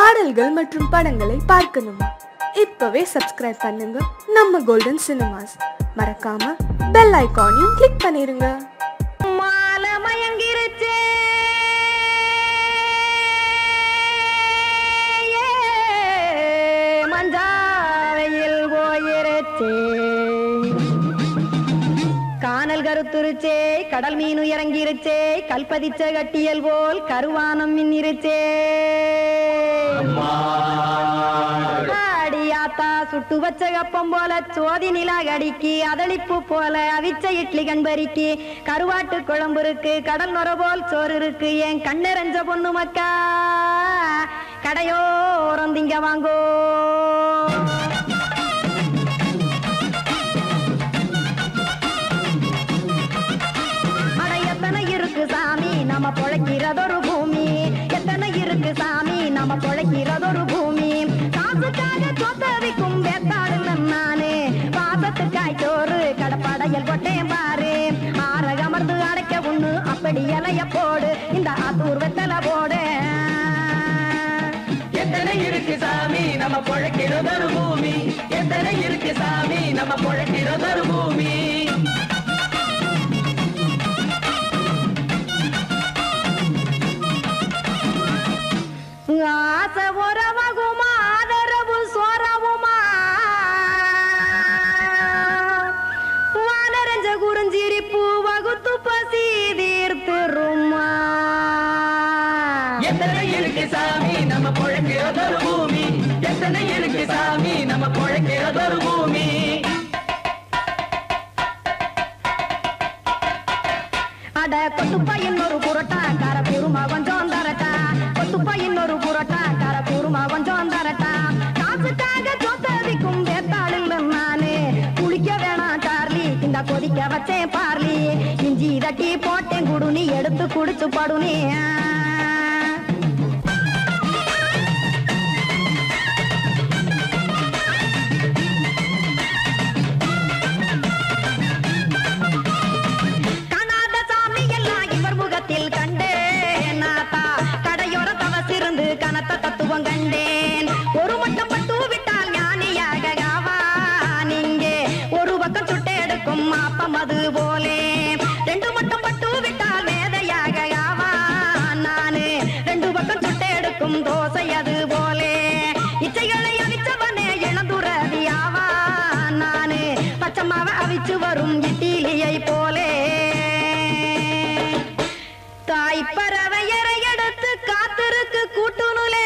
பாடல்கள் மற்றும் படங்களை பார்க்கணுமா இப்பவே சப்ஸ்கிரைப் பண்ணுங்க நம்ம கோல்டன் சினிமாஸ் மறக்காம பெல் ஐகானையும் கிளிக் பண்ணிருங்க மாலை மயங்கிருச்சே மஞ்சாவையில் போயிருச்சே கானல் கருத்துருச்சே கடல் மீன் இறங்கிருச்சே கல்பதிச்ச கட்டியல் போல் கருவானம் மின்னிருச்சே அடியாத்தா சுட்டு வச்ச கப்பம் போல சோதி நிலா கடிக்கு அதளிப்பு போல அவிச்ச இட்லி கண்பறிக்கு கருவாட்டு குழம்பு இருக்கு கடல் நுர போல் சோறு இருக்கு என் கண்ணெறஞ்ச பொண்ணு மக்கா கடையோரம் திங்க வாங்கோ அட எத்தனை இருக்கு சாமி நம்ம பொழைக்கிறதொரு பூமி எத்தனை இருக்கு சாமி நம்ம பொழைக்கிறதொரு பூமி காசுக்காக சொத்தவிக்கும் வேத்தாடுல நானு பாசத்துக்காய் சோறு கடப்படையல் கொட்டேன் பாரு ஆற அமர்ந்து அடைக்க ஒண்ணு அப்படி இலைய போடு இந்த ஆத்தூர் வெத்தலை போடு எத்தனை இருக்கு சாமி நம்ம பொழைக்கிறதொரு பூமி எத்தனை இருக்கு சாமி நம்ம பொழைக்கிறதொரு பூமி ஆசை உறவகுமா ஆதரவு சோறவுமா வானரஞ்ச குறிஞ்சிரிப்பு வகுத்து பசி தீர்த்துருமா எத்தனை இருக்கு சாமி நம்ம பொழைக்கிறதொரு பூமி எத்தனை இருக்கு சாமி நம்ம பொழைக்கிறதொரு பூமி அட கொத்துப்பா இன்னொரு புரட்டா கார குருமா கொஞ்சம் தரட்டா கொத்துப்பா இன்னொரு புரட்டா கார குருமா கொஞ்சம் தரட்டா காசுக்காக சொத்ததிக்கும் வேத்தாளில் நானு குளிக்க வேணாம் சார்லி இந்த கொதிக்க வச்சேன் பார்லி இஞ்சி தட்டி போட்டேன் குடுனி எடுத்து குடிச்சு படுனி காணாத சாமி எல்லாம் இவர் முகத்தில் கண்டேன் நாத்தா கடையோர தவசிருந்து கனத்த தத்துவம் கண்டேன் ஒரு மட்டம் பட்டு விட்டால் ஞானியாக ஆவான் இங்கே ஒரு பக்கம் சுட்டு எடுக்கும் மாப்பம் அது போலே ரெண்டு மட்டம் பட்டு விட்டால் வேதையாக ஆவான் நானு ரெண்டு பக்கம் சுட்டு எடுக்கும் தோசை அது போலே இச்சைகளை அவிச்சவனே இளந்துறவி ஆவான் நானு பச்சமாவ அவிச்சு வரும் இட்டிலியை போலே தாய் பறவையரை எடுத்து காத்திருக்கு கூட்டுனுலே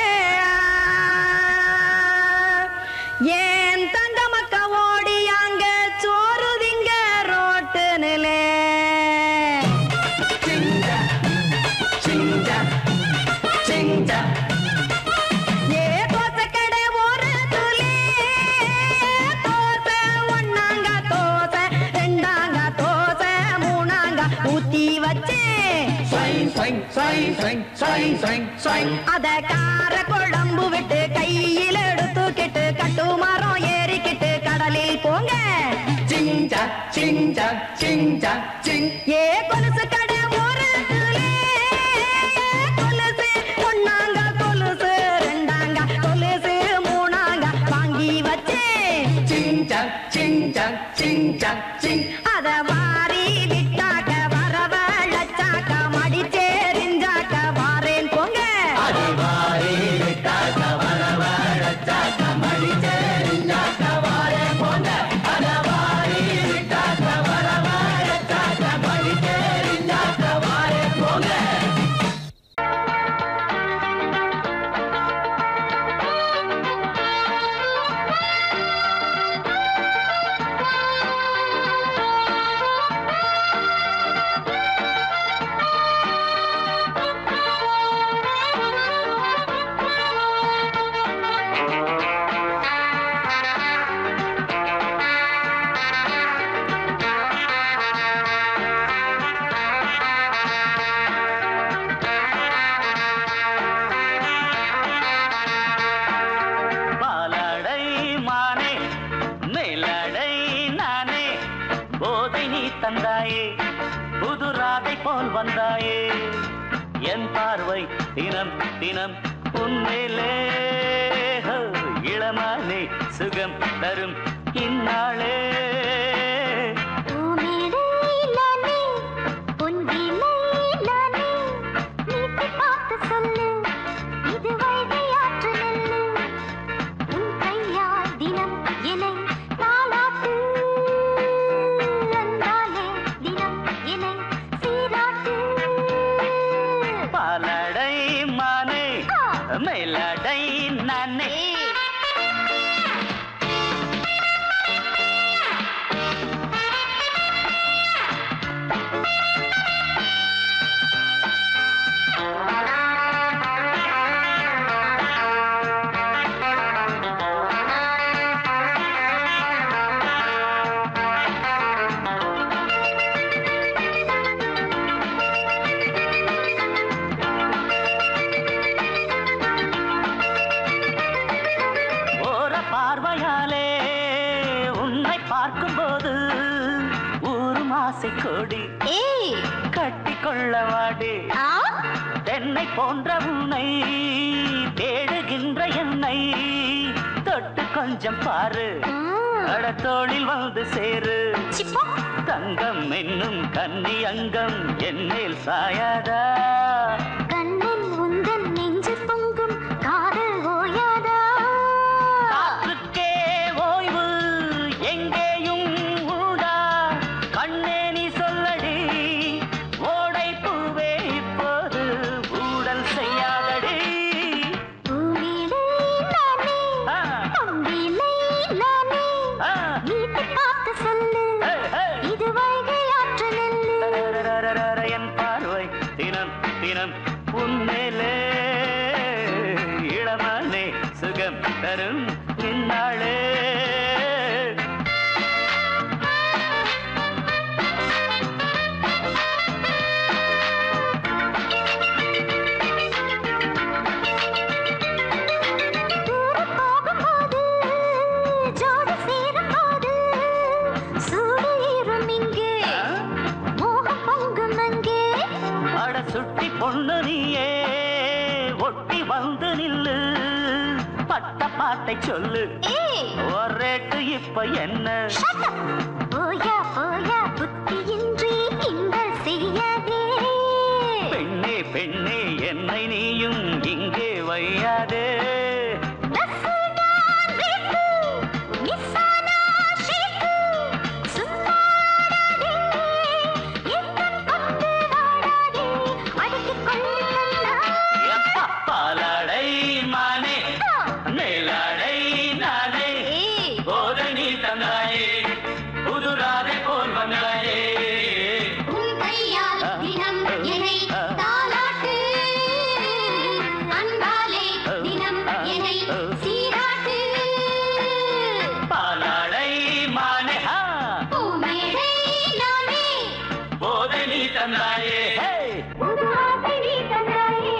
ஏன் தங்க மக்க ஓடி அங்க சோறுதிங்க ரோட்டு நிலே சிங்கா சிங்கா சிங்கா ஏ தோசை கடை ஓரத்துலே தோசை ஒண்ணாங்க தோசை ரெண்டாங்க தோசை மூணாங்க ஊத்தி வச்சேன் சைன் சைன் சைன் சைன் சைன் சைன் சைன் அத கார குழம்பு விட்டு கையில் எடுத்துக்கிட்டு கட்டு மரம் ஏறிக்கிட்டு கடலில் போங்க சிங்கா சிங்கா சிங்கா சிங் ஏ கொலுசு கடை ஓரத்துலே கொலுசு ஒண்ணாங்க கொலுசு ரெண்டாங்க கொலுசு மூணாங்க வாங்கி வச்சேன் சிங்கா சிங்கா சிங்கா சிங் அத வாரி விட்டாக்க வரவழைச்சாக்க மடிச்சேரிஞ்சாக்க வாரேன் போங்க அடிவாரி விட்டாக்க வரவழைச்சாக்க மடிச்சேரிஞ்சாக்க வாரே போங்க அடவாரி விட்டாக்க வரவழைச்சாக்க மடிச்சேரிஞ்சாக்க வாரே போங்க பாலாடை மானே மேலாடை நானே போதை நீ தந்தாயே புது ராதை போல் வந்தாயே என் பார்வை தினம் தினம் உன்மேலே சுகம் தரும் இந்நாளே பூமேடையிலானே, பொன்விலையிலானே, நீட்டிப் பார்த்து சொல்லு, இது வைகையாற்று நெல்லு. உன் கையால் தினம் என்னை தாலாட்டு. அன்பாலே தினம் என்னை சீராட்டு. பாலடை மானே மேலடை நானே ஓர பார்வையாலே உன்னை பார்க்கும்போது ஊரு மாசை கொடி ஏய், கட்டி கொள்ளவாடி ஆ? தென்னை போன்ற உன்னை தேடுகின்ற என்னை தொட்டு கொஞ்சம் பாரு ம், கடத்தோளில் வந்து சேரு சிப்பா. தங்கம் என்னும் கன்னி அங்கம் என்னேல் சாயாதா கண்ணன் உந்தன் நெஞ்சு பொங்கும் காதல் ஓயாதா காற்றுக்கே ஓய்வு எங்கேயும் உண்டா கண்ணே நீ சொல்லடி ஓடை பூவே இப்போது ஊடல் செய்யாதடி பூமியிலே நானே, ஆ, பொன்விலை நானே, ஆ, நீட்டிப் பார்த்து சொல்லு, ஹே, ஹே. இது வைகையாற்று நெல்லு. ரரரரரரர என் பார்வை தினம் தினம் உன்மேலே இளமானே சுகம் தரும் இந்நாளே தூரம் போகும்போது, ஜோடி சேரும்போது, சூடு ஏறும் இங்கே, மோகம் பொங்கும் அங்கே. அட சுட்டி பொண்ணு நீயே ஒட்டி வந்து நில்லு பட்ட பாட்டை சொல்லு ஏய், ஒரு ரேட்டு இப்ப என்ன shut up. போயா போயா புத்தியின்றி கிண்டல் செய்யாதே பெண்ணே பெண்ணே என்னை நீயும் இங்கே வையாதே ரசதான் வேட்டு, மிஸ்ஸானா ஷேக்கு, சும்மாடாதே, எண்ணம் கொண்டு வாடாதே, அடக்கிக் கொள்ளு கண்ணா. எப்பா பாலாடை மானே மேலாடை நானே ஏய், போதை நீ தந்தாயே புதுராதை போல் வந்தாயே உன் கையால் தினம் என்னை தாலாட்டு. அன்பாலே தினம் என்னை சீராட்டு. பாலாடை மானே ஹா பூமேடை நானே, போதை நீ தந்தாயே ஹே! புது ஆசை நீ தந்தாயே.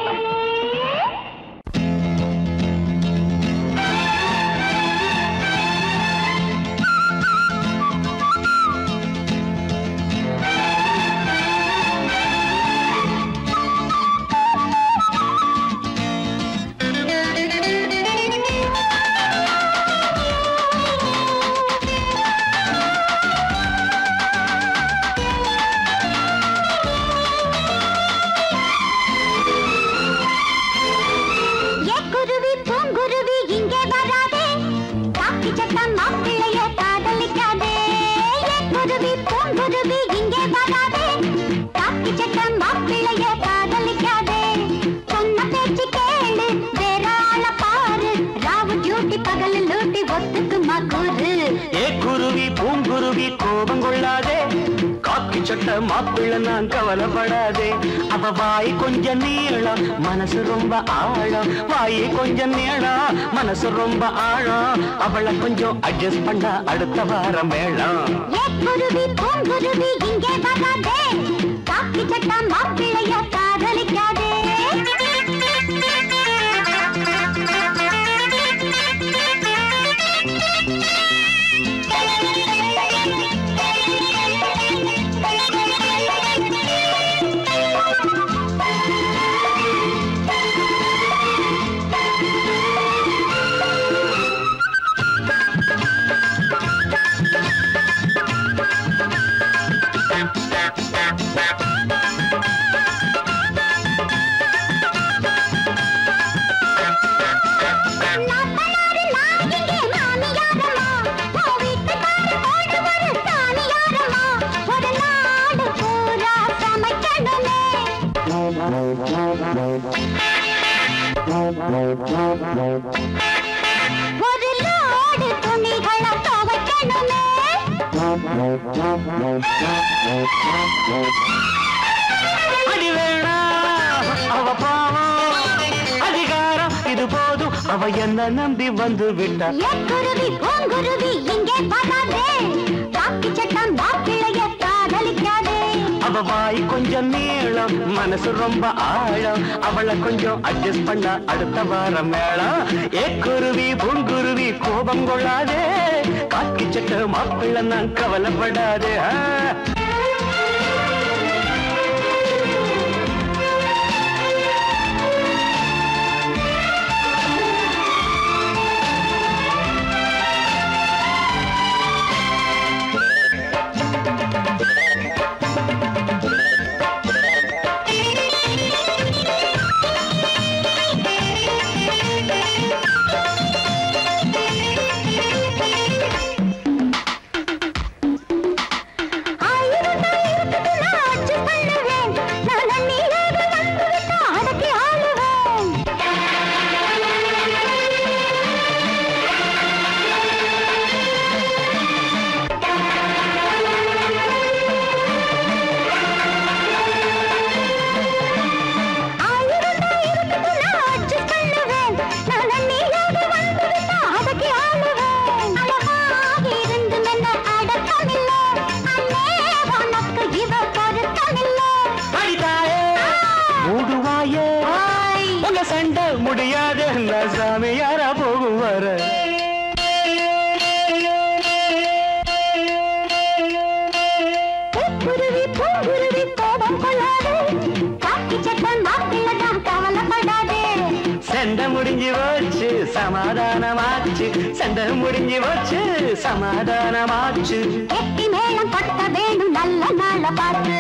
ஏ குருவி பூங்குருவி இங்கே வராதே காக்கி சட்டம் மாப்பிள்ளைய காதலிக்காதே ஏ குருவி பூங்குருவி இங்கே வராதே காக்கி சட்டம் மாப்பிள்ளைய காதலிக்காதே சொன்ன பேச்சு கேளு வேற ஆள பாரு ராவு டியூட்டி பகல் லூட்டி ஒத்துக்குமா கூறு ஏ குருவி பூங்குருவி கோபம் கொள்ளாதே காக்கி சட்ட மாப்பிள்ள நான் கவலைப்படாதே அவ வாய் கொஞ்சம் நீளம் மனசு ரொம்ப ஆழம் வாய் கொஞ்சம் நீளம் மனசு ரொம்ப ஆழம் அவளை கொஞ்சம் அட்ஜஸ்ட் பண்ண அடுத்த வாரம் வேளாம் ஏ குருவி பூங்குருவி இங்கே வராதே காக்கி சட்டம் மாப்பிள்ளைய காதலிக்காதே ஒரு லோடு துணிகளை துவைக்கணுமே அடி வேணா அவ பாவம் அதிகாரம் இது போதும் அவ என்ன நம்பி வந்து விட்டா எக்குருவி பூங்குருவி இங்கே வராதே காக்கி சட்டம் வாக்கிளைய காதலிக்காதே அவ வாய் கொஞ்சம் நீளம் மனசு ரொம்ப ஆழம் அவளை கொஞ்சம் அட்ஜஸ்ட் பண்ண அடுத்த வாரம் மேளம் ஏ குருவி பூங்குருவி கோபம் கொள்ளாதே காக்கி சட்ட மாப்பிள்ள நான் கவலைப்படாதே ஆ. ஆயிரம் ஆயிரத்துக்கு நான் adjust பண்ணுவேன். நான் அந்நியோடு வந்துவிட்டா அடக்கி ஆளுவேன். ஆயிரம் ஆயிரத்துக்கு நான் adjust பண்ணுவேன். நான் அந்நியோடு வந்துவிட்டா அடக்கி ஆளுவேன். அழகாக இருந்தும் என்ன அடக்கமில்லை. அண்ணே, உனக்கு இவ பொருத்தமில்லை. அடிதாயே மூடுவாயே ஓய். உங்க சண்டை முடியாது நான் சாமி யாரா போகும் வர பூங்குருவி பூங்குருவி கோபம் கொள்ளாதே காக்கி சட்டம் மாப்பிள்ளதான் கவலைப்படாதே சண்டை முடிஞ்சு போச்சு சமாதானமாச்சு சண்டை முடிஞ்சு போச்சு சமாதானமாச்சு கெட்டி மேளம் கொட்ட வேணும் நல்ல நாள பார்த்து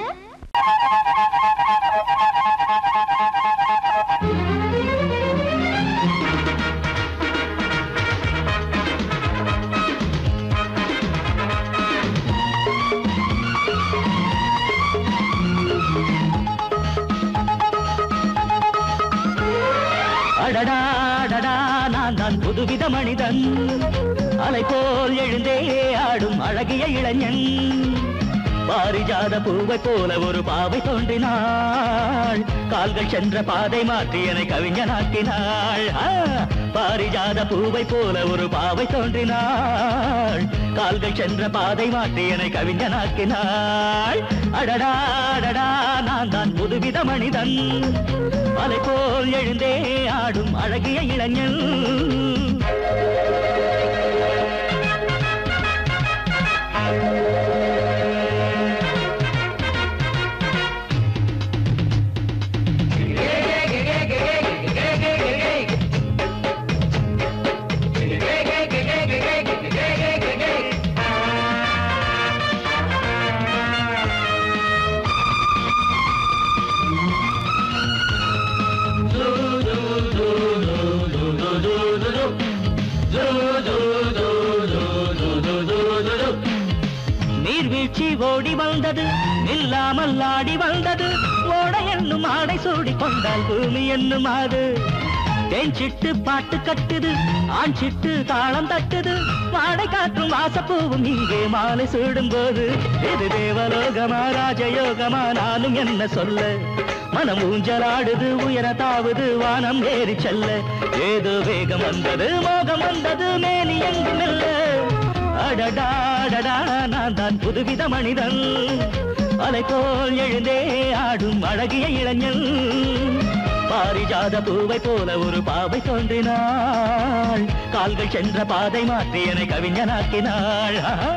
அடடா அடடா நான் தான் புதுவித மனிதன் அலை போல் எழுந்தே ஆடும் அழகிய இளைஞன் பாரிஜாத பூவை போல ஒரு பாவை தோன்றினாள் கால்கள் சென்ற பாதை மாற்றி என்னை கவிஞனாக்கினாள் ஆ, பாரிஜாத பூவை போல ஒரு பாவை தோன்றினாள் கால்கள் சென்ற பாதை மாற்றி என்னை கவிஞனாக்கினாள் அடடா அடடா நான் தான் புதுவித மனிதன் அலை போல் எழுந்தே ஆடும் அழகிய இளைஞன் நீர்வீழ்ச்சி ஓடி வந்தது நில்லாமல் ஆடி வந்தது ஓட என்னும் ஆடை சூடி கொண்டால் பூமி என்னும் ஆடு தேன் சிட்டு பாட்டு கட்டுது ஆண் சிட்டு தாளம் தட்டுது வாடை காற்றும் வாசப்பூவும் இங்கே மாலை சூடும் போது இது தேவலோகமா ராஜயோகமா நானும் என்ன சொல்ல மனம் ஊஞ்சலாடுது உயர தாவுது வானம் ஏறி செல்ல ஏதோ வேகம் வந்தது மோகம் வந்தது மேனி எங்கும் இல்ல அடடா அடடா நான் தான் புதுவித மனிதன் அலை போல் எழுந்தே ஆடும் அழகிய இளைஞன் பாரிஜாத பூவை போல ஒரு பாவை தோன்றினாள் கால்கள் சென்ற பாதை மாற்றி என்னை கவிஞனாக்கினாள் ஆஹா.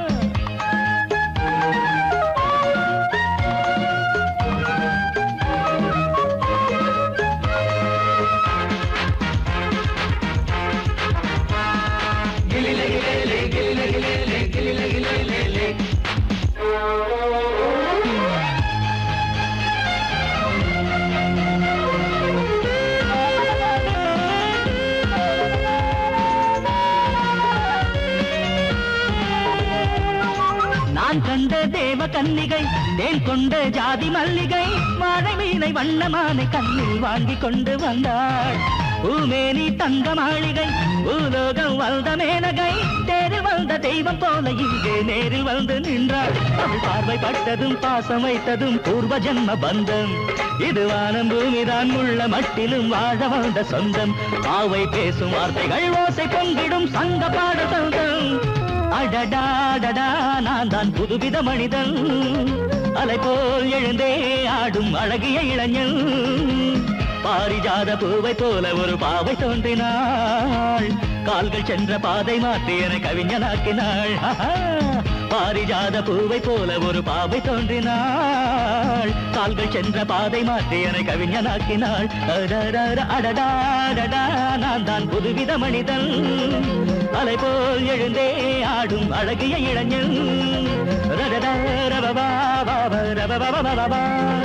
நான் கண்ட தேவ கன்னிகை தேன் கொண்ட ஜாதி மல்லிகை வாழை மீனை வண்ணமானை கண்ணில் வாங்கி கொண்டு வந்தாள் பூமேனி தங்க மாளிகை பூலோகம் வந்த மேனகை தேரில் வந்த தெய்வம் போல இங்கே நேரில் வந்து நின்றாள் அவள் பார்வை பட்டதும் பாசம் வைத்ததும் பூர்வ ஜென்ம பந்தம் இது வானம் பூமிதான் உள்ள மட்டிலும் வாழ வந்த சொந்தம் பாவை பேசும் வார்த்தைகள் ஓசை பொங்கிடும் சங்க பாட சொந்தம் அடடாடடா நான் தான் புதுவித மனிதன் அலை போல் எழுந்தே ஆடும் அழகிய இளைஞன் பாரிஜாத பூவை போல ஒரு பாவை தோன்றினாள் கால்கள் சென்ற பாதை மாற்றி என கவிஞனாக்கினாள் ஆஹா! பாரிஜாத பூவை போல ஒரு பாவை தோன்றினாள் கால்கள் சென்ற பாதை மாற்றி என கவிஞனாக்கினாள் அடடட, அடடாடடா நான் தான் புதுவித மனிதன் அலை போல் எழுந்தே ஆடும் அழகிய இளைஞன் ரடட, ரபபா, பாபா, ரபபபா, பாபா.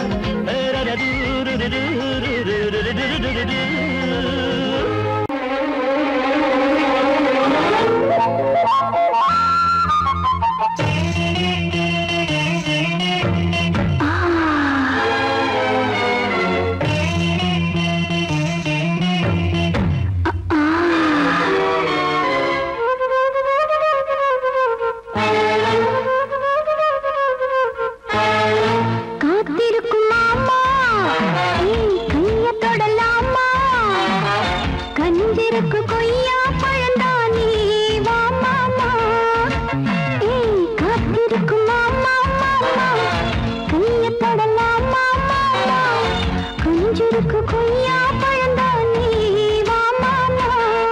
காத்திருக்கும் மாமா ஏய், கைய தொடலாமா கஞ்சிருக்கு கொய்யா பழந்தானே வா மாமா ஏய் காத்திருக்கும் மாமா மாமா கைய தொடலாமா மாமா கஞ்சிருக்கு கொய்யா பழந்தானே வா மாமா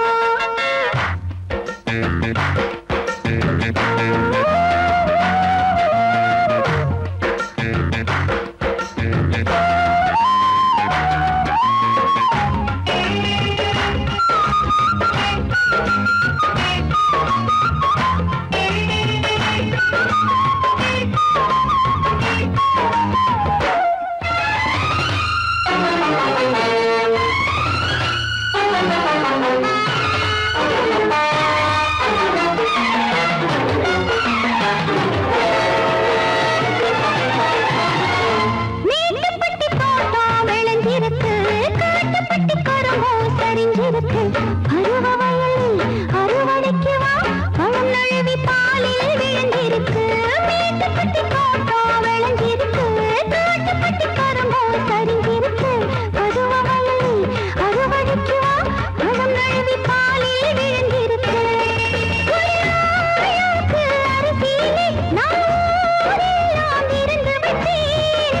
மேட்டுப்பட்டி தோட்டம் விளைஞ்சிருக்கு காட்டுப்பட்டி கரும்போ சரிஞ்சிருக்கு பருவ வயலில் அறுவடைக்கு வா பழம் நழுவி பாலில் விழுந்திருக்கு மேட்டுப்பட்டி தோட்டம் விளைஞ்சிருக்கு காட்டுப்பட்டி கரும்போ சரிஞ்சிருக்கு பருவ வயலில் அறுவடைக்கு வா பழம் நழுவி பாலில் விழுந்திருக்கு குருவாயூருக்கு அரிசியிலே நான் ஊரெல்லாம் இருந்து விட்டேன்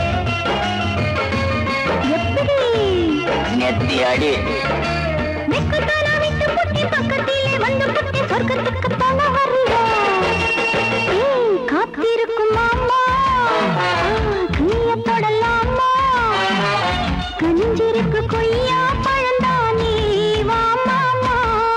எப்படி நெத்தி அடி மெக்குத்தான விட்டு புட்டி பக்கத்திலே வந்து புட்டி சொர்க்கத்துக்கு போல வருவா ஏய், காத்திருக்கும் மாமா கைய தொடலாமா கஞ்சிருக்கு கொய்யா பழந்தானே வா மாமா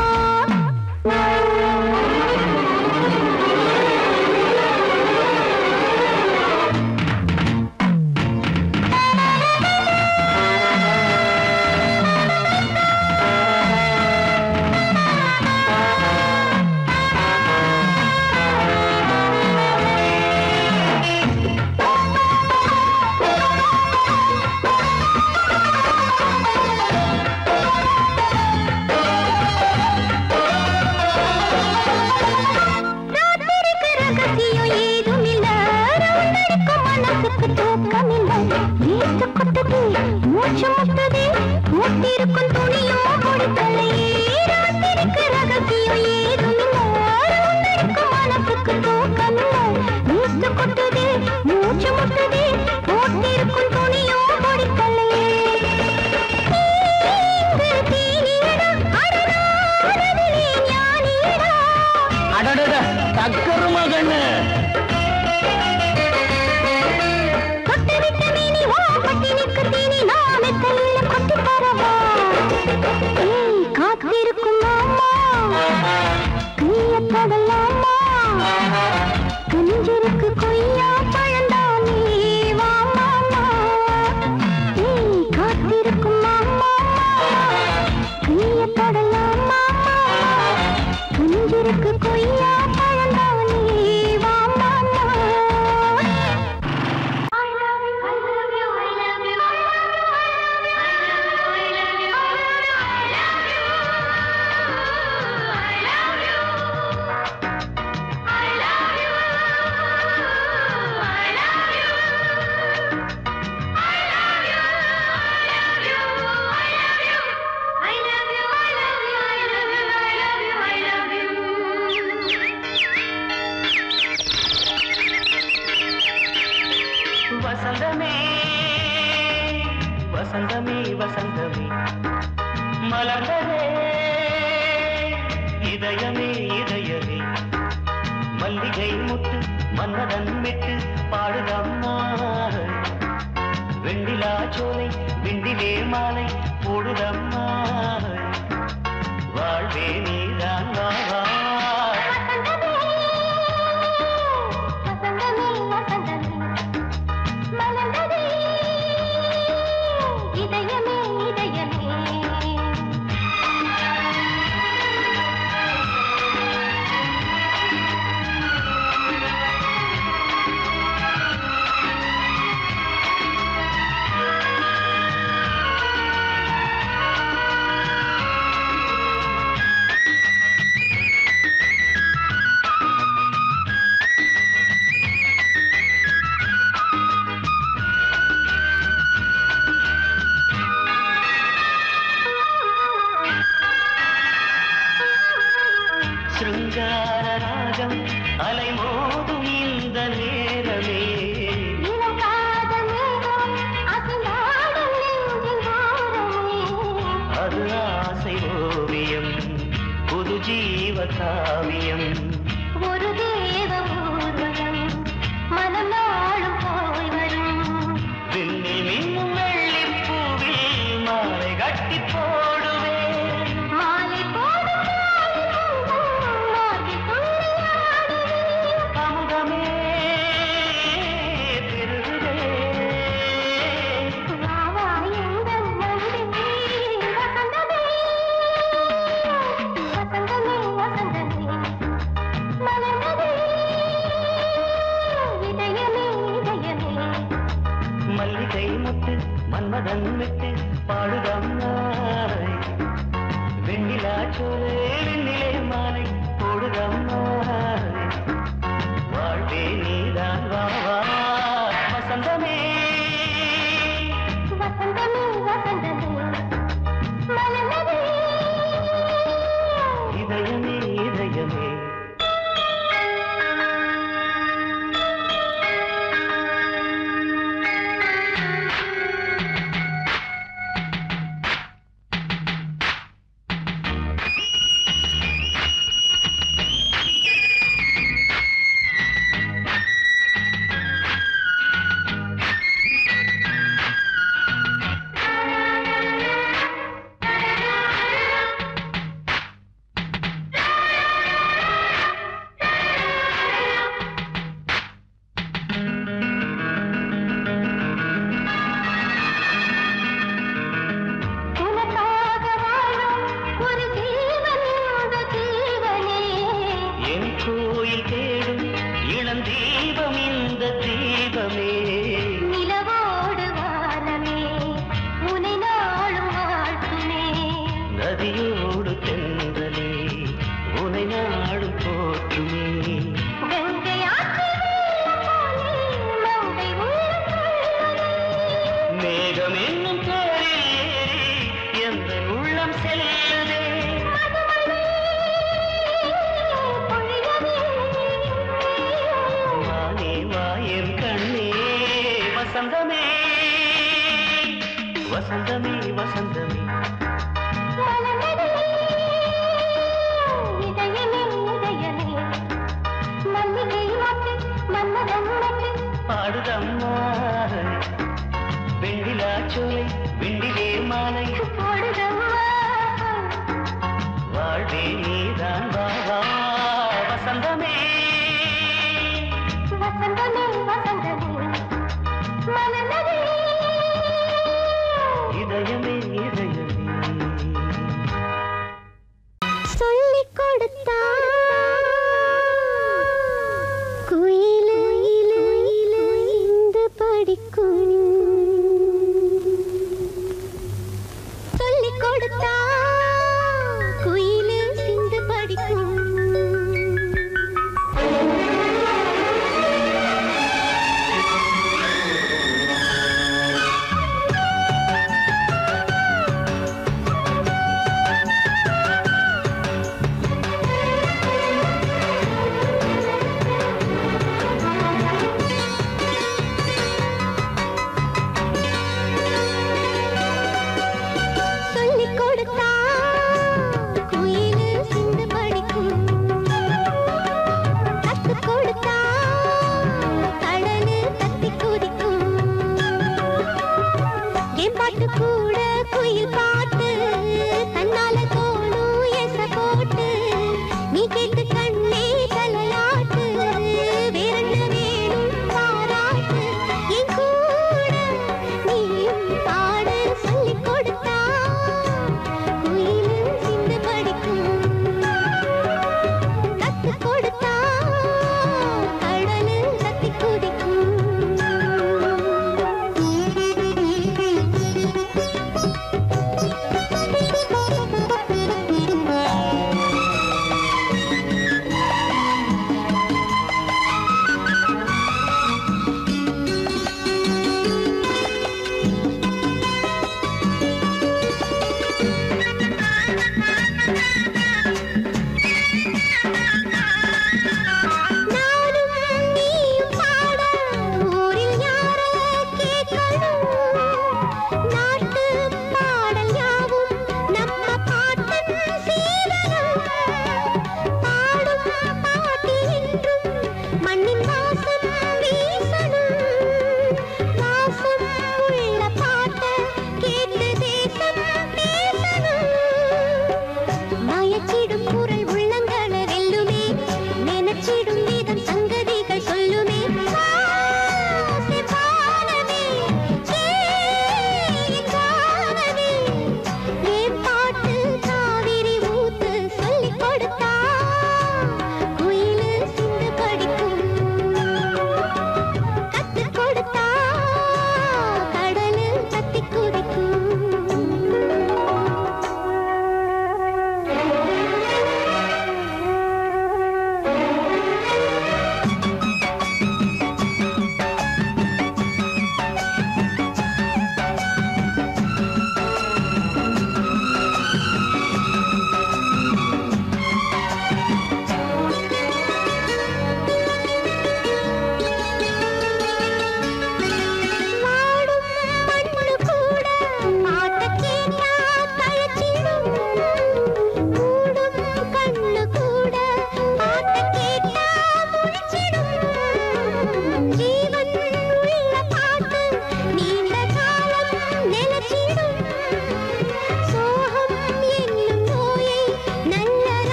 ராத்திரிக்கு ரகசியம் ஏதுமில்ல ரவுண்டடிக்கும் மனசுக்கு தூக்கமில்ல வேத்து கொட்டது மூச்சு முட்டது மூட்டிருக்கும் துணியோ முடித்தலையே ராத்திரிக்கு ரகசியம் ஏதுமில்ல ரவுண்டடிக்கும் மனசுக்கு தூக்கமில்ல வேத்து கொட்டது மூச்சு முட்டது மூட்டிருக்கும் துணியோ முடித்தலையே தீங்கு தீனியடா அடனாரதிலே ஞானியடா அடடட தக்கரு மகன்னு கொட்டு விட்ட மீனி ஓ பட்டினிக்கு தீனி நாமே கையில கொட்டி தரவா ஏய் காத்திருக்கும் மாமா கைய தொடலாமா கஞ்சிருக்கு கொய்யா பழந்தானே வா மாமா ஏய் காத்திருக்கும் மாமா கைய தொடலாமா கஞ்சிருக்கு கொய்யா பழந்தானே வா மாமா I love you, I love you, I love you, I love you, I love you, I love you, I love you, I love you, I love you. இதயமே இதயமே மல்லிகை முட்டு மன்னதன் விட்டு பாடுதம்மா வெண்ணிலா சோலை விண்டிலே மாலை போடுதம்மா வாழ்வே நீதான் வா வா. வசந்தமே வசந்தமே மலர்ந்ததே இதயமே இதயமே சிருங்கார ராகம் அலைமோதும் இந்த நேரமே இளம் காதல் மேகம் அசைந்தாடும் நெஞ்சின் ஓரமே அது ஆசை ஓவியம் புது ஜீவ காவியம் ஒரு தேவ ஊர்வலம் மனம் நாளும் போய் வரும் விண்ணில் மின்னும் வெள்ளிப் பூவில் மாலை கட்டி போடுவேன் மாலை போடும் மார்கழி துள்ளியாடுவேன் அமுதமே பெருகுதே வா வா எங்கள் நந்தினி வசந்தமே வசந்தமே வசந்தமே மலர்ந்ததே இதயமே இதயமே மல்லிகை முட்டு மன்மதன் விட்டு பாடுதம்மாய் வெண்ணிலா சோலே வெண்ணிலே மாலை போடுதம்மாய் வாழ்வே நீதான் வா வா வசந்தமே வசந்தமே வசந்தமே மலர்ந்ததே இதயமே இதயமே உனக்காக வாழும் ஒரு ஜீவன் இந்த ஜீவனே என் கோயில் தேடும் இளம் தீபம் இந்த தீபமே நிலவோடு வானமே உனை நாளும் வாழ்த்துமே நதியோடு தென்றலே உனை நாடும் போற்றுமே கங்கை ஆற்று வெள்ளம் போலே மங்கை உள்ளம் கொள்ளுதே. மேகம் என்னும் பேரில் ஏறி எந்த உள்ளம் செல்லுதே மதுமழை பொழியவே. வானே வாயன் கண்ணே வசந்தமே வசந்தமே வசந்தமே மலர்ந்ததே இதயமே இதயமே மல்லிகை மொட்டு மன்மதன் மட்டு பாடுதம்மா வெண்ணிலா சோலை வெண்டிலே மாலை போடுதம்மா வாழ்வே நீதான் வா வா வசந்தமே வசந்தமே வசந்தமே மலர்ந்ததே இதயமே இதயமே சொல்லிக் கொடுத்தா குயிலு இந்த படிக்கும் சொல்லிக் கொடுத்தா குயிலு சிந்து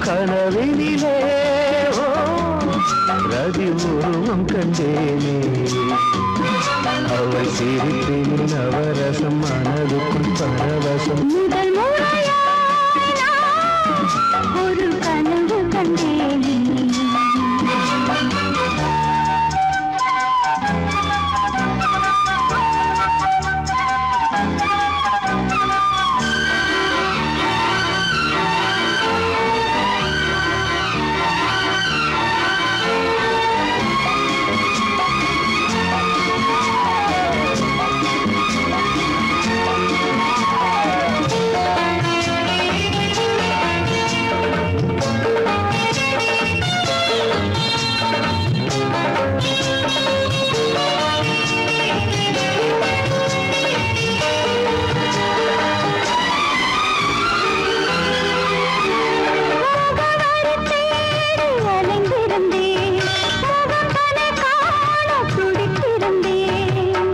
கனவினிலே ஓ ரதி உருவம் கண்டேனே அவள் சிரிப்பின் நவரசம் மனதுக்குள் பரவசம் முதல் முறையாய் நான் ஒரு கனவு கண்டேனே தேடி அலைந்திருந்தேன் முகம் தன்னை காண துடித்திருந்தேன்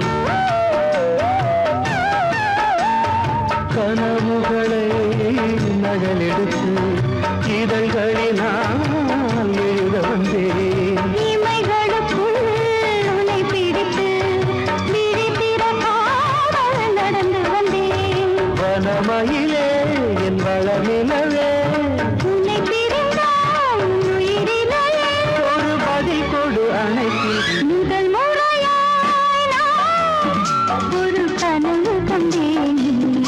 கனவுகளை நகலெடுத்து இதழ்களினால் எழுத வந்தேன் இமைகளுக்குள் உன்னை பிடித்து விழித்திர காவல் நடந்து வந்தேன் வனமயிலே என் வளமிலவே உன்னை பிரிந்தால் உயிரிலையே ஒரு பதில் கொடு அணைத்தில் முதல் முறையாய் நான் ஒரு கனவு கண்டேன்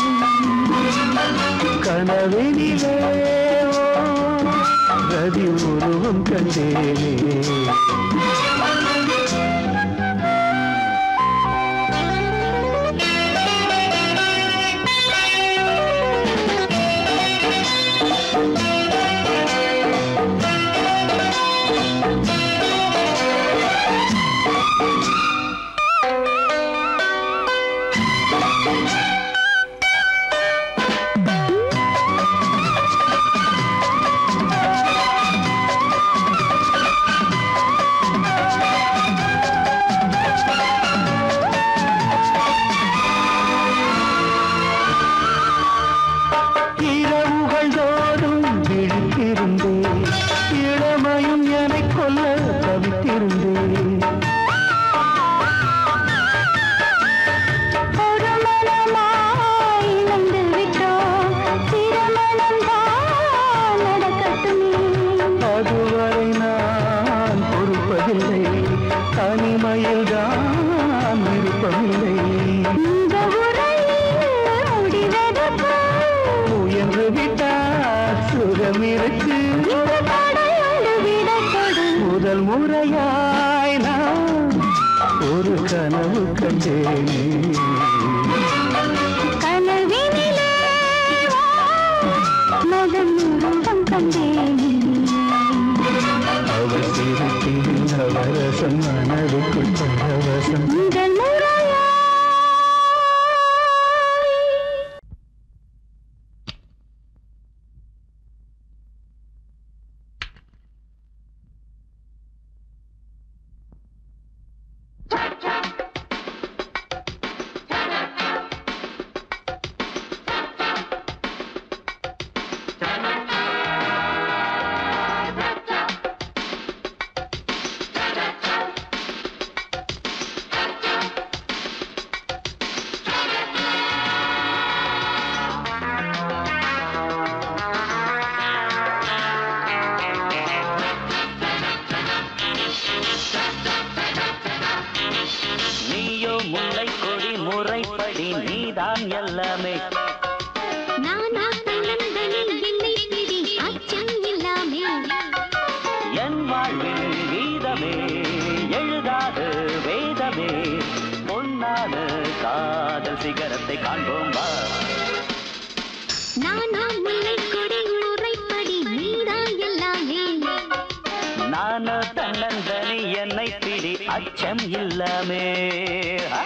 கனவினிலே ஓ, ரதி உருவம் கண்டேனே இரவுகள் தோறும் விழித்திருந்தேன் இளமையும் என்னை கொல்ல தவித்திருந்தேன் ஒரு மனமாய் இணைந்து விட்டோம் திருமணம் தான் நடக்கட்டுமே அதுவரை நான் பொறுப்பதில்லை தனிமையில் தான் விருப்பமில்லை இந்த உரையில் முடிவதற்கு முயன்று விட்டால் சுகம் இருக்கு இந்த தடையோடு விடை கொடு முதல் முறையாய் நான் ஒரு கனவு கண்டேனே கனவினிலே வா, மகன் உருவம் கண்டேனே அவள் சிரிப்பின் நவரசம் மனதுக்குள் பரவசம் முதல் முறையாய் நீயோ முல்லை கொடி முறைப்படி நீதான் எல்லாமே நானா தன்னந்தனி என்னை பிடி அச்சம் இல்லாமே என் வாழ்வில் கீதமே எழுதாது வேதமே பொன்னான காதல் சிகரத்தை காண்போம் வா நானா முல்லை கொடி முறைப்படி நீதான் எல்லாமே நானோ தன்னந்தனி என்னை பிடி அச்சம் இல்லாமே ஆ.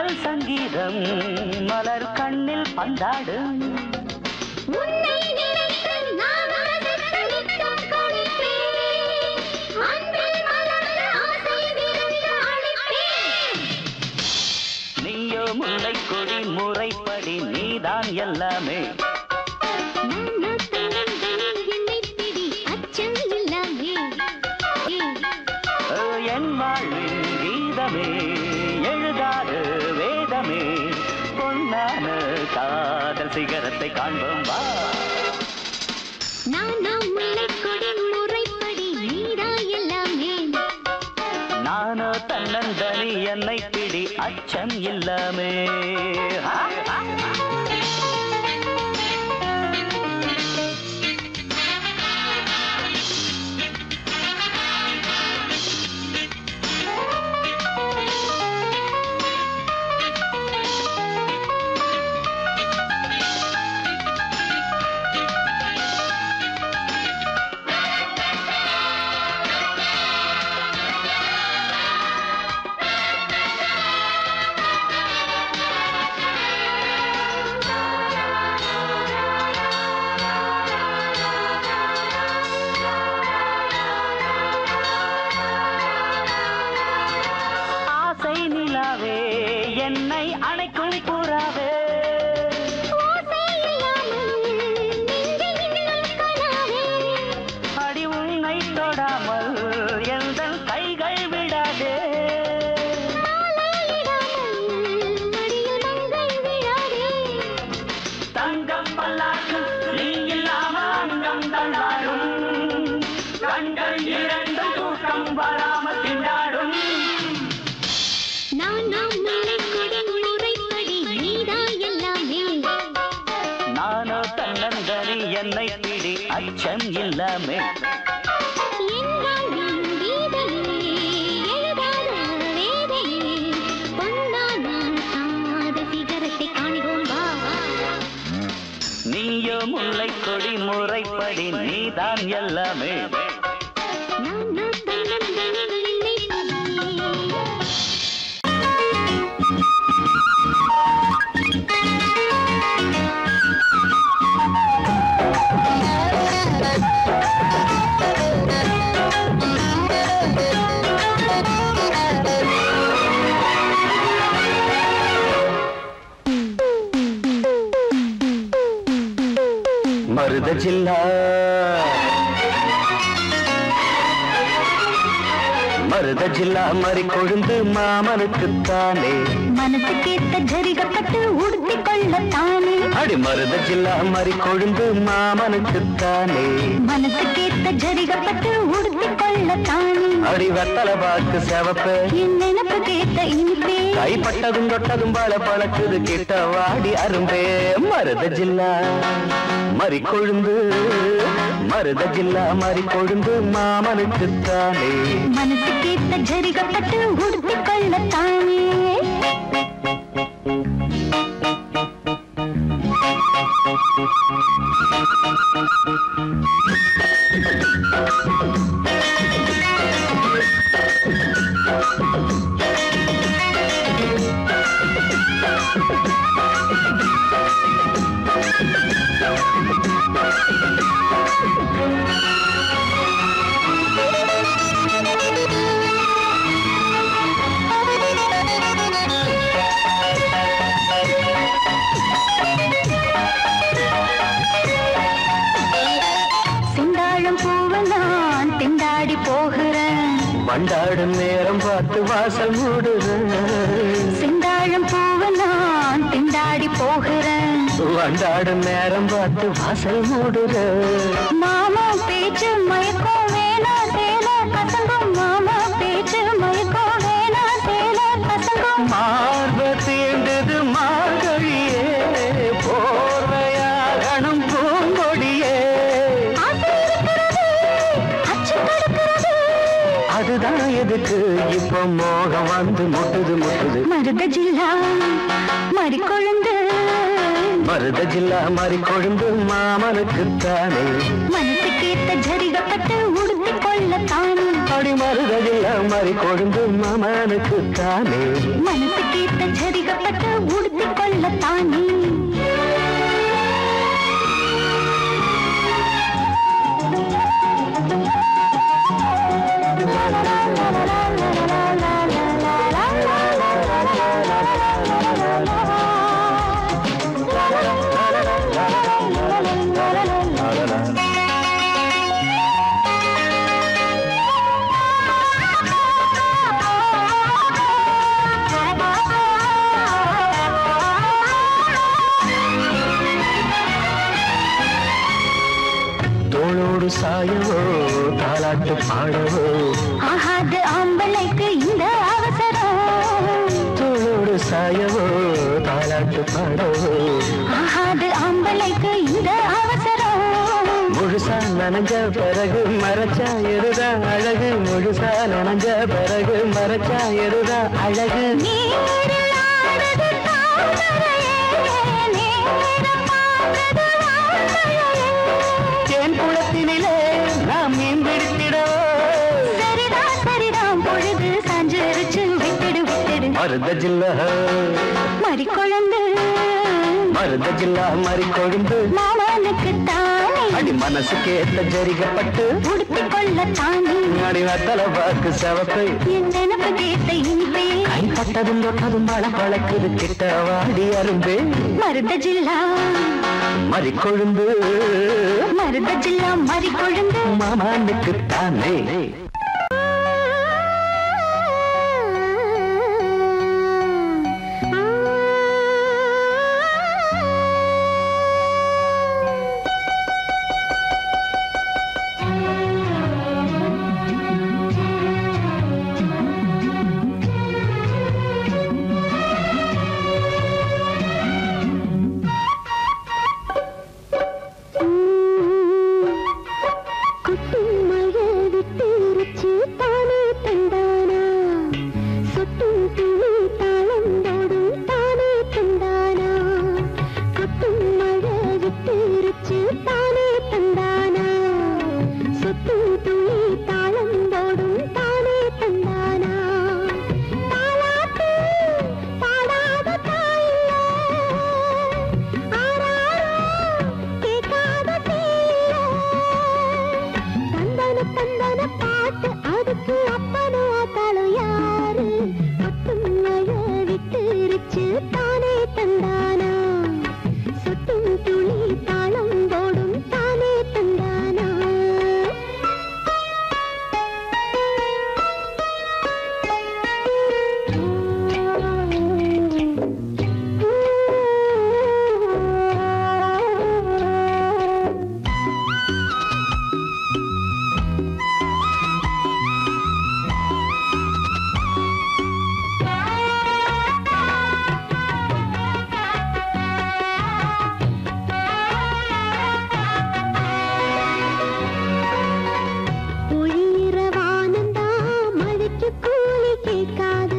தென்றல் சங்கீதம் மலர் கண்ணில் பந்தாடும் உன்னை நினைத்து நான் ரசித்து நித்தம் கொடிப்பேன். அன்பில் மலர்ந்த ஆசை விருந்து அளிப்பேன். நீயோ முல்லை கொடி முறைப்படி நீதான் எல்லாமே நானா தன்னந்தனில் என்னைப் பிடி, அச்சம் இல்லாமே. ஓ, என் வாழ்வின் கீதமே எழுதாத வேதமே பொன்னான காதல் சிகரத்தை காண்போம் வா நானா முல்லைக் கொடி முறைப்படி நீதான் எல்லாமே நானோ தன்னந்தனி என்னை பிடி அச்சம் இல்லாமே ஆ, ஆ, ஆ. ஆசை நிலாவே என்னை அணைக்கும் புறாவே ஓசை இல்லாமல் நெஞ்சில் இன்னும் கனாவே. அடி உன்னை தொடாமல் எந்த கைகள் விடாதே மாலையிடாமல் மடியில் மங்கை விழாதே. தங்கம் பல்லாக்கு நீ இல்லாம அங்கம் தள்ளாடும் கண்கள் இரண்டு தூக்கம் வராமல் திண்டாடும் நானா முல்லைக் கொடி முறைப்படி நீதான் எல்லாமே நானோ தன்னந்தனி என்னை பிடி அச்சம் இல்லாமே என் வாழ்வின் கீதையே, எழுதாத வேதையே, பொன்னான காதல் சிகரத்தை காண்போம் வா. நீயோ முல்லை கொடி முறைப்படி நீதான் எல்லாமே நானா தன்னந்தனில் என்னைப் பிடி. மருத ஜில்லா மருத ஜில்லா மறி கொழுந்து மாமனுக்குத்தானே மனசுக்கேத்த ஜரிகப்பட்டு உடுத்திக் கொள்ளத்தானே அடி மருத ஜில்லா மறி கொழுந்து மாமனுக்குத்தானே மனசுக்கேத்த ஜரிகப்பட்டு உடுத்திக் கொள்ளத்தானே அடி வெத்தல பாக்கு செவப்ப என் நினப்பு கேட்ட இனிப்பே கைப்பட்டதும் தொட்டதும் பல பழக்குது கிட்ட வாடி அரும்பே மருத ஜில்லா மறி கொழுந்து மருத ஜில்லா மறி கொழுந்து மாமனுக்குத்தானே மனசுக்கேத்த ஜரிகப்பட்டு உடுத்திக் கொள்ளத்தானே செந்தாழம் பூவை நான் திண்டாடி போகிறேன் வண்டாடும் நேரம் பார்த்து வாசல் மூடுறேன் செந்தாழம் பூவை நான் திண்டாடி போகிறேன் வண்டாடும் நேரம் பார்த்து வாசல் மூடுறேன் மாமா பேச்சு மயக்கம் வேணா தேல கசங்கும் மாமா பேச்சு மயக்கம் வேணா தேல கசங்கும் மார்ப தீண்டது மார்கழியே போர்வையாகணும் பூங்கொடியே ஆசை இருக்கிறது, அச்சம் தடுக்கிறது. அதுதான் எதுக்கு இப்போ மோகம் வந்து முட்டுது முட்டுது மருத ஜில்லா மறி கொழுந்து மருத ஜில்லா மாறி கொழுந்து மாமனுக்குத்தானே மனசுக்கேத்த ஜரிகப்பட்டு உடுத்திக் கொள்ளத்தானே அடி மருதவில்ல மறி கொழுந்து மாமனுக்கு தானே மனசு கேட்ட சரிகப்பட்ட உடுத்திக் கொள்ளத்தானே தோளோடு சாயவோ தாலாட்டு பாடவோ ஆகாது ஆம்பளைக்கு இந்த அவசரம் தோளோடு சாயவோ தாலாட்டு பாடவோ ஆகாது ஆம்பளைக்கு இந்த அவசரம் முழுசா நனைஞ்ச பிறகு மறைச்சா எருதா அழகு முழுசா நனைஞ்ச பிறகு மறைச்சா எருதா அழகு நீரில் ஆடுது தாமரையே, நேரம் பார்க்குது வான்மழையே. தேன் குளத்தினிலே நாம் மீன் பிடித்திடவோ சரிதான் சரிதான் பொழுது சாஞ்சிருச்சு விட்டுடு விட்டுடு மருத ஜில்லா மறி குழந்து மருத ஜில்லா மறி கொழுந்து மாமனுக்கு தானே அடி மனசுக்கு ஏத்த ஜரிகப்பட்டு உடுத்திக் கொள்ள தானே அடி வத்தல பாக்கு சவப்பை என் நினப்பு கேட்ட இனிப்பே கைப்பட்டதும் தொட்டதும் பழ பழக்குது கிட்ட வாடி அரும்பே மருத ஜில்லா மறி கொழுந்து மருத ஜில்லா மறி கொழுந்து மாமானுக்கு தானே கொட்டும் மழை விட்டுருச்சு தானே தந்தானா சொட்டும் துளி தாளம் போடும் தானே தந்தானா கொட்டும் மழை விட்டுருச்சு தானே தந்தானா சொட்டும் துளி தாளம் போடும் தானே தந்தானா தாலாட்டு பாடாத தாயில்ல ஆராரோ கேட்காத தீயில்ல தந்தன தந்தன பாட்டு அதுக்கு அப்பனும் ஆத்தாளும் யாரு கொட்டும் மழை விட்டுருச்சு தானே தந்தானா சொட்டும் துளி தாளம் போடும் தானே தந்தானா பொழியிற வானந்தா மழைக்கு கூலி கேட்காது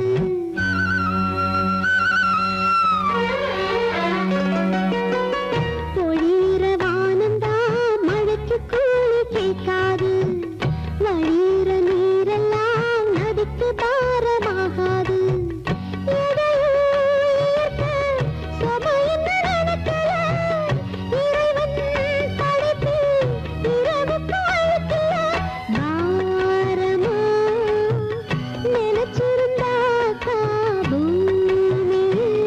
பொழியிற வானந்தா மழைக்கு கூலி கேட்காது வழியிற நீரெல்லாம் நதிக்கு பாரமாகாது எதையும் ஈர்க்க சபையின் நடக்கல இறைவன் படைப்பில் இரவுக்கு அழுக்கல பாரமா நினைச்சிருந்தாக்கா பூமி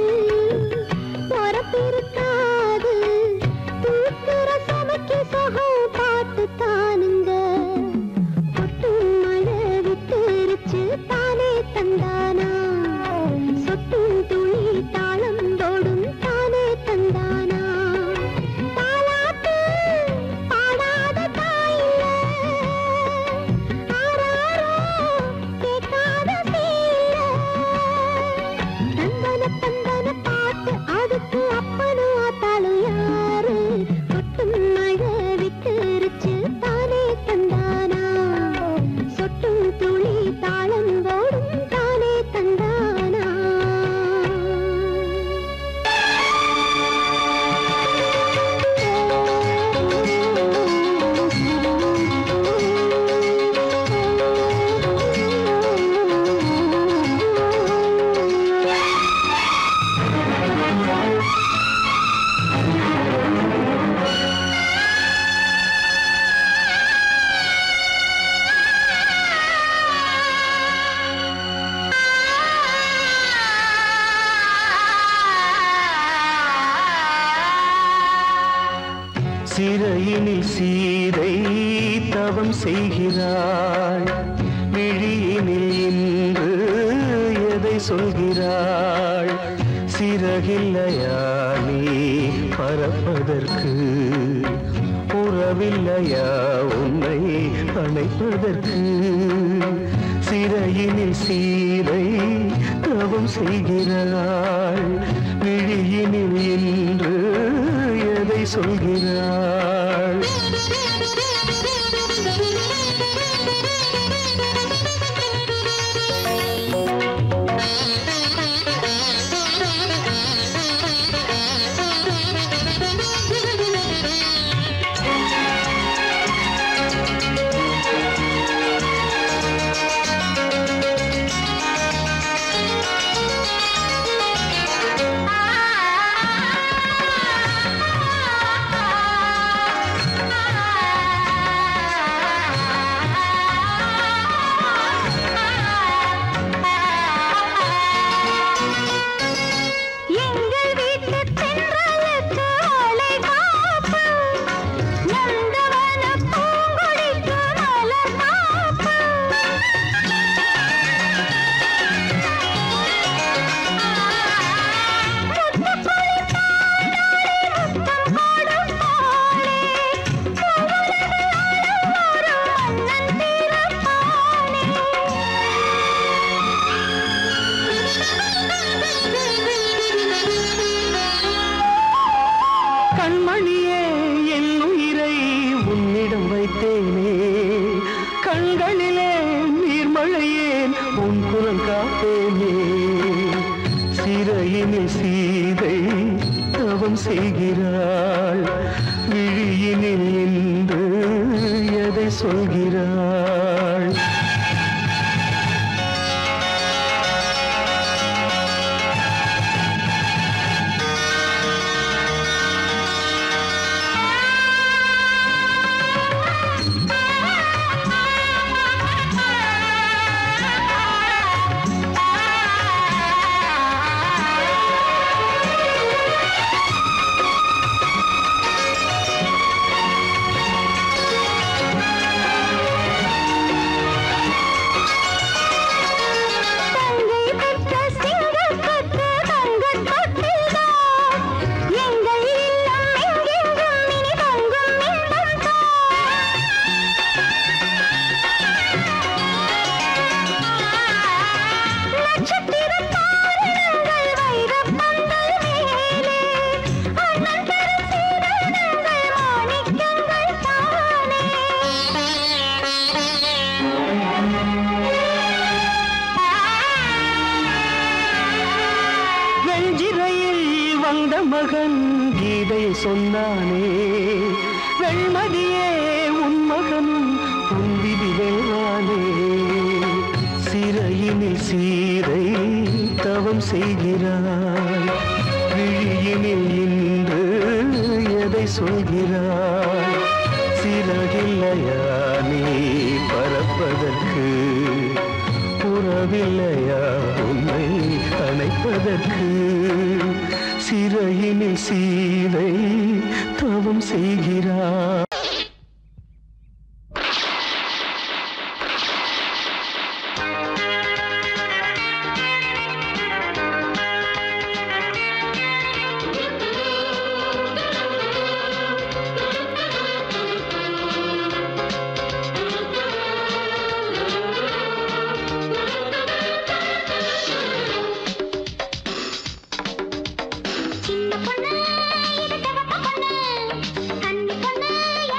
பொறப்பிருக்காது தூக்குற சமைக்கு சுகம் பார்த்து தானுங்க கொட்டும் மழை விட்டுருச்சு தானே தந்தானா சொட்டும் துளி தாளம் போடும் தானே தந்தானா தாலாட்டு பாடாத தாயில்ல ஆராரோ கேட்காத சீல தந்தன தந்தன பாட்டு அதுக்கு அப்பனும் ஆத்தாளும் யாரு கொட்டும் மழை விட்டுருச்சு தானே தந்தானா சொட்டும் துளி தாளம் போடும் தானே சிறையினில் சீதை தவம் செய்கிறாள் விழியினில் இன்று எதை சொல்கிறாள் சிறகில்லையா நீ பறப்பதற்கு உறவில்லையா உன்னை அணைப்பதற்கு சிறையினில் சீரை தவம் செய்கிறாள் விழியினில் இன்று எதை சொல்கிறாள் எங்கள் வீட்டு தென்றலுக்கு ஆளை காப்பு நந்தவன பூங்கொடிக்கு மலர் காப்பு கண்மணியே என் உயிரை உன்னிடம் வைத்தேனே கண்களிலே நீர்மழையேன் உன் குரல் காப்பேனே சிறையினில் சீதை தவம் செய்கிறாள் விழியினில் இன்று எதை சொல்கிறாள் தங்கை பெற்ற சிங்கத்துக்கு தங்கத் தொட்டில்தான். எங்கள் இல்லம் எங்கெங்கும் இனி தங்கும் இன்பம்தான். நட்சத்திரத் தாரணங்கள் வைரப் பந்தல் மேலே. அண்ணன் தரும் சீதனங்கள் மாணிக்கங்கள் தானே. வெஞ்சிரையில் வந்த மகன் கீதை சொன்னானே வெண்மதியே உன் மகன் உன் விதி வெல்வானே சிறையினில் சீரை தவம் செய்கிறாய் விழியினில் இன்று எதை சொல்கிறாய் சிறகில்லையா நீ பறப்பதற்கு உறவில்லையா உன்னை அணைப்பதற்கு சிறையினில் சீதை தவம் செய்கிறார் சின்ன பொண்ணு இது சிவப்பு பொண்ணு கன்னி பொண்ணு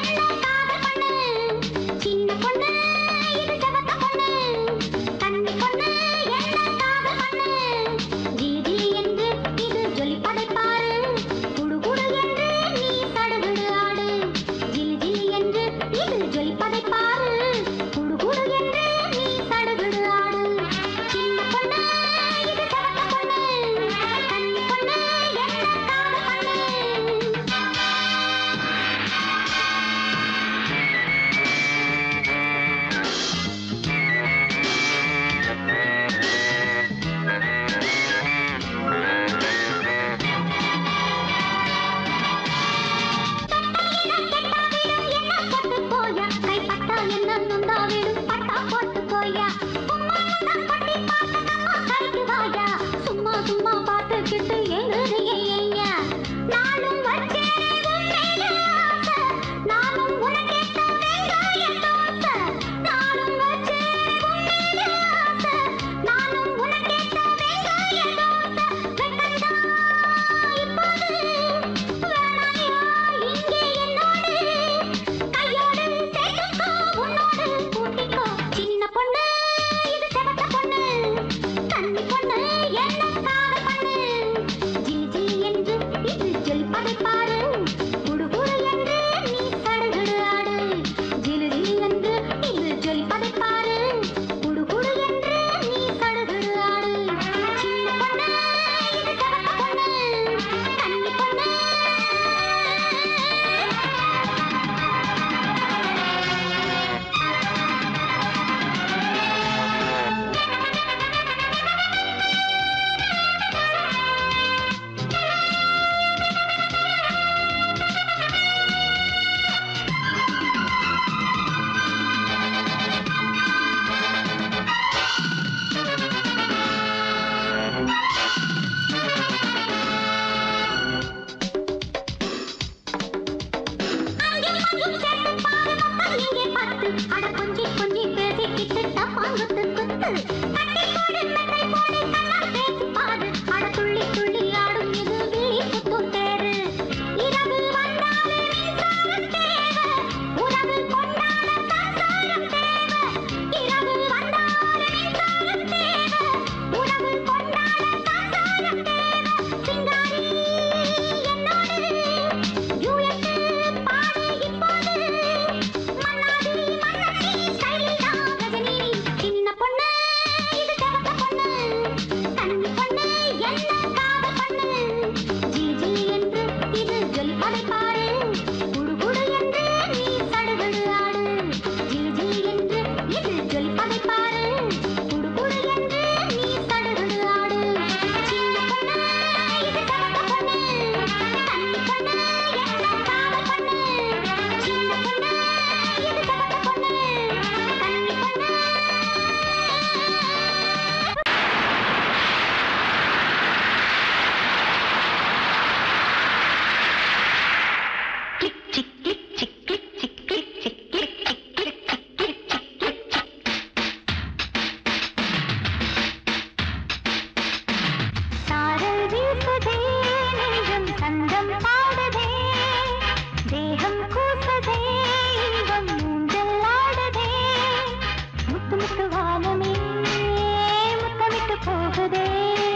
போகுதே